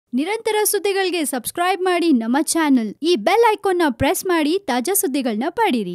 ನಿರಂತರ ಸುದ್ದಿಗಳಿಗೆ ಸಬ್ಸ್ಕ್ರೈಬ್ ಮಾಡಿ ನಮ್ಮ ಚಾನೆಲ್ ಈ ಬೆಲ್ ಐಕಾನ್ನ ಪ್ರೆಸ್ ಮಾಡಿ ತಾಜಾ ಸುದ್ದಿಗಳನ್ನ ಪಡೀರಿ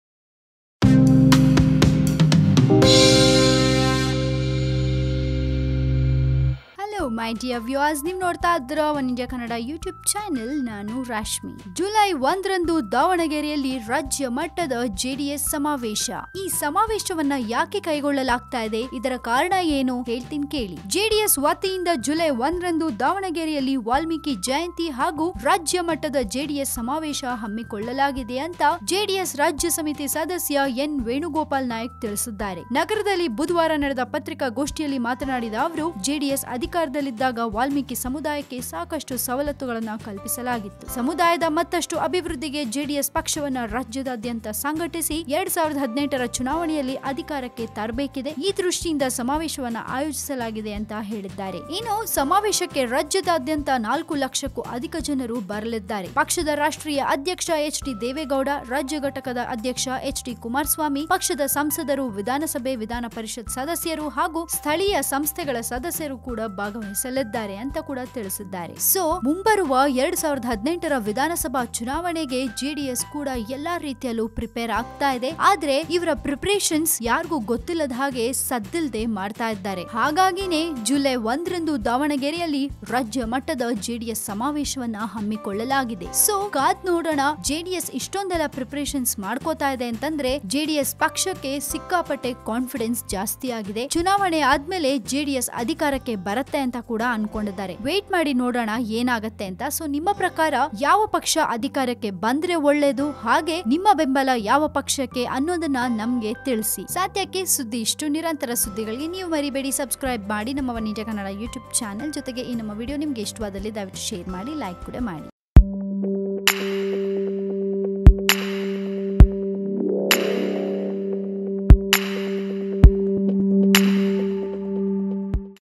ಹಲೋ ಮೈ ಡಿಯರ್ ವ್ಯೂವರ್ಸ್ ನೀವು ನೋಡ್ತಾ ಇದ್ದೀರಾ one India Kannada YouTube channel ನಾನು ರಾಶ್ಮಿ ಜುಲೈ ಒಂದರಂದು ದಾವಣಗೆರೆಯಲ್ಲಿ ರಾಜ್ಯ ಮಟ್ಟದ ಜೆಡಿಎಸ್ ಸಮಾವೇಶ ಈ ಸಮಾವೇಶವನ್ನ ಯಾಕೆ ಕೈಗೊಳ್ಳಲಾಗ್ತಾ ಇದೆ ಇದರ ಕಾರಣ ಏನು ಹೇಳ್ತೀನಿ ಕೇಳಿ ಜೆಡಿಎಸ್ ವತಿಯಿಂದ ಜುಲೈ ಒಂದರಂದು ದಾವಣಗೆರೆಯಲ್ಲಿ ವಾಲ್ಮೀಕಿ ಜಯಂತಿ ಹಾಗೂ ರಾಜ್ಯ ಮಟ್ಟದ ಜೆಡಿಎಸ್ ಸಮಾವೇಶ ಹಮ್ಮಿಕೊಳ್ಳಲಾಗಿದೆ ಅಂತ ಜೆಡಿಎಸ್ ರಾಜ್ಯ ಸಮಿತಿ ಸದಸ್ಯ ಎನ್ ವೇಣುಗೋಪಾಲ್ ನಾಯಕ್ ತಿಳಿಸಿದ್ದಾರೆ ನಗರದಲ್ಲಿ ಬುಧವಾರ ನಡೆದ ಪತ್ರಿಕಾಗೋಷ್ಠಿಯಲ್ಲಿ ಮಾತನಾಡಿದ ಅವರು ಜೆಡಿಎಸ್ ಅಧಿಕಾರದಲ್ಲಿದ್ದಾಗ ವಾಲ್ಮೀಕಿ ಸಮುದಾಯಕ್ಕೆ ಸಾಕಷ್ಟು ಸವಲತ್ತುಗಳನ್ನು ಕಲ್ಪಿಸಲಾಗಿತ್ತು ಸಮುದಾಯದ ಮತ್ತಷ್ಟು ಅಭಿವೃದ್ಧಿಗೆ ಜೆಡಿಎಸ್ ಪಕ್ಷವನ್ನ ರಾಜ್ಯದಾದ್ಯಂತ ಸಂಘಟಿಸಿ ಎರಡ್ ಸಾವಿರದ ಹದಿನೆಂಟರ ಚುನಾವಣೆಯಲ್ಲಿ ಅಧಿಕಾರಕ್ಕೆ ತರಬೇಕಿದೆ ಈ ದೃಷ್ಟಿಯಿಂದ ಸಮಾವೇಶವನ್ನ ಆಯೋಜಿಸಲಾಗಿದೆ ಅಂತ ಹೇಳಿದ್ದಾರೆ ಇನ್ನು ಸಮಾವೇಶಕ್ಕೆ ರಾಜ್ಯದಾದ್ಯಂತ ನಾಲ್ಕು ಲಕ್ಷಕ್ಕೂ ಅಧಿಕ ಜನರು ಬರಲಿದ್ದಾರೆ ಪಕ್ಷದ ರಾಷ್ಟ್ರೀಯ ಅಧ್ಯಕ್ಷ ಎಚ್ ಡಿ ದೇವೇಗೌಡ ರಾಜ್ಯ ಘಟಕದ ಅಧ್ಯಕ್ಷ ಎಚ್ ಡಿ ಕುಮಾರಸ್ವಾಮಿ ಪಕ್ಷದ ಸಂಸದರು ವಿಧಾನಸಭೆ ವಿಧಾನ ಪರಿಷತ್ ಸದಸ್ಯರು ಹಾಗೂ ಸ್ಥಳೀಯ ಸಂಸ್ಥೆಗಳ ಸದಸ್ಯರು ಕೂಡ ಭಾಗವಹಿಸಲಿದ್ದಾರೆ ಅಂತ ಕೂಡ ತಿಳಿಸಿದ್ದಾರೆ ಸೊ ಮುಂಬರುವ ಎರಡ್ ಸಾವಿರದ ಹದಿನೆಂಟರ ವಿಧಾನಸಭಾ ಚುನಾವಣೆಗೆ ಜೆಡಿಎಸ್ ಕೂಡ ಎಲ್ಲಾ ರೀತಿಯಲ್ಲೂ ಪ್ರಿಪೇರ್ ಆಗ್ತಾ ಇದೆ ಆದ್ರೆ ಇವರ ಪ್ರಿಪರೇಷನ್ಸ್ ಯಾರಿಗೂ ಗೊತ್ತಿಲ್ಲದ ಹಾಗೆ ಸದ್ದಿಲ್ದೆ ಮಾಡ್ತಾ ಇದ್ದಾರೆ ಹಾಗಾಗಿನೇ ಜುಲೈ ಒಂದರಂದು ದಾವಣಗೆರೆಯಲ್ಲಿ ರಾಜ್ಯ ಮಟ್ಟದ ಜೆಡಿಎಸ್ ಸಮಾವೇಶವನ್ನ ಹಮ್ಮಿಕೊಳ್ಳಲಾಗಿದೆ ಸೊ ಕಾದ್ ನೋಡೋಣ ಜೆಡಿಎಸ್ ಇಷ್ಟೊಂದೆಲ್ಲ ಪ್ರಿಪರೇಷನ್ಸ್ ಮಾಡ್ಕೋತಾ ಇದೆ ಅಂತಂದ್ರೆ ಜೆಡಿಎಸ್ ಪಕ್ಷಕ್ಕೆ ಸಿಕ್ಕಾಪಟ್ಟೆ ಕಾನ್ಫಿಡೆನ್ಸ್ ಜಾಸ್ತಿ ಆಗಿದೆ ಚುನಾವಣೆ ಆದ್ಮೇಲೆ ಜೆಡಿಎಸ್ ಅಧಿಕಾರಕ್ಕೆ ಬರುತ್ತೆ ಅಂತ ಕೂಡ ಅನ್ಕೊಂಡಿದ್ದಾರೆ ವೇಟ್ ಮಾಡಿ ನೋಡೋಣ ಏನಾಗತ್ತೆ ಅಂತ ಸೊ ನಿಮ್ಮ ಪ್ರಕಾರ ಯಾವ ಪಕ್ಷ ಅಧಿಕಾರಕ್ಕೆ ಬಂದ್ರೆ ಒಳ್ಳೇದು ಹಾಗೆ ನಿಮ್ಮ ಬೆಂಬಲ ಯಾವ ಪಕ್ಷಕ್ಕೆ ಅನ್ನೋದನ್ನ ನಮ್ಗೆ ತಿಳಿಸಿ ಸದ್ಯಕ್ಕೆ ಸುದ್ದಿ ಇಷ್ಟು ನಿರಂತರ ಸುದ್ದಿಗಳಿಗೆ ನೀವು ಮರಿಬೇಡಿ ಸಬ್ಸ್ಕ್ರೈಬ್ ಮಾಡಿ ನಮ್ಮ one India Kannada YouTube channel ಜೊತೆಗೆ ಈ ನಮ್ಮ ವಿಡಿಯೋ ನಿಮ್ಗೆ ಇಷ್ಟವಾದಲ್ಲಿ ದಯವಿಟ್ಟು ಶೇರ್ ಮಾಡಿ ಲೈಕ್ ಕೂಡ ಮಾಡಿ